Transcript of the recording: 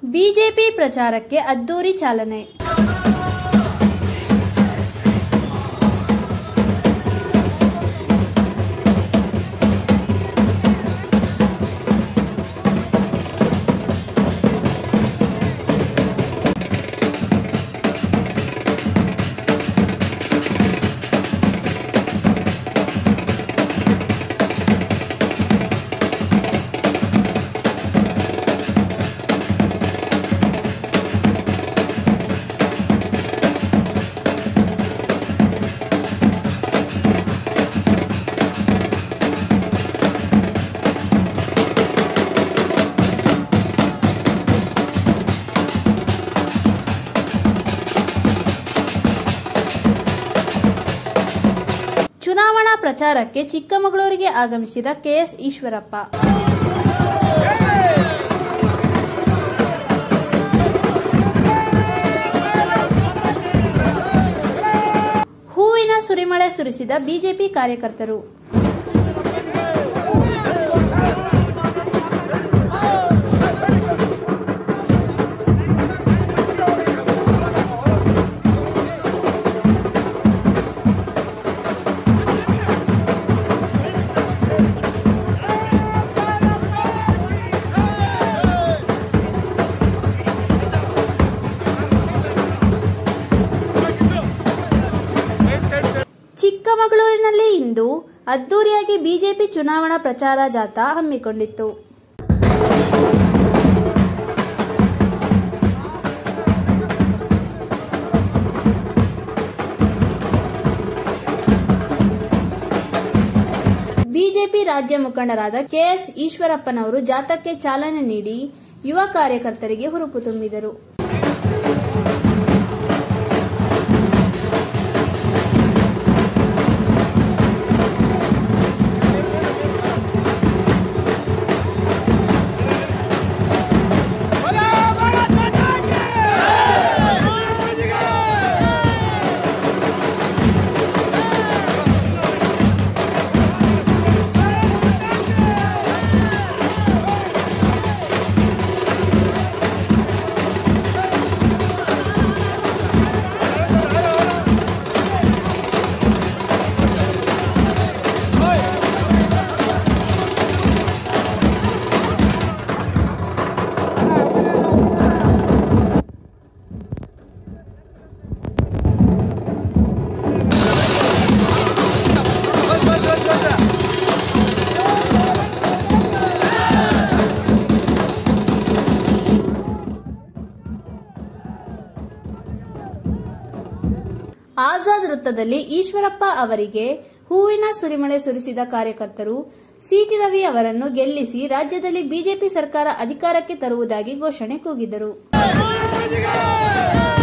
BJP ಪ್ರಚಾರಕ್ಕೆ ಅದ್ದೂರಿ ಚಾಲನೆ ಚುನಾವಣಾ ಪ್ರಚಾರಕ್ಕೆ ಚಿಕ್ಕಮಗಳೂರಿಗೆ ಆಗಮಿಸಿದ ಕೆಎಸ್ ಈಶ್ವರಪ್ಪ ಹೂವಿನ ಸುರಿಮಳೆ ಸುರಿಸಿದ ಬಿಜೆಪಿ ಕಾರ್ಯಕರ್ತರು ಚಿಕ್ಕಮಗಳೂರಿನಲ್ಲಿ ಇಂದು ಅದ್ದೂರಿಯಾಗಿ ಬಿಜೆಪಿ ಚುನಾವಣಾ ಪ್ರಚಾರ ಜಾಥಾ ಹಮ್ಮಿಕೊಂಡಿತ್ತು ಬಿಜೆಪಿ ರಾಜ್ಯ ಮುಖಂಡರಾದ ಕೆಎಸ್ ಈಶ್ವರಪ್ಪನವರು ಜಾಥಾಕ್ಕೆ ಚಾಲನೆ ನೀಡಿ ಯುವ ಕಾರ್ಯಕರ್ತರಿಗೆ ಹುರುಪು ತುಂಬಿದರು ಆಜಾದ್ ವೃತ್ತದಲ್ಲಿ ಈಶ್ವರಪ್ಪ ಅವರಿಗೆ ಹೂವಿನ ಸುರಿಮಳೆ ಸುರಿಸಿದ ಕಾರ್ಯಕರ್ತರು ಸಿಟಿ ರವಿ ಅವರನ್ನು ಗೆಲ್ಲಿಸಿ ರಾಜ್ಯದಲ್ಲಿ ಬಿಜೆಪಿ ಸರ್ಕಾರ ಅಧಿಕಾರಕ್ಕೆ ತರುವುದಾಗಿ ಘೋಷಣೆ ಕೂಗಿದರು ¡Vamos!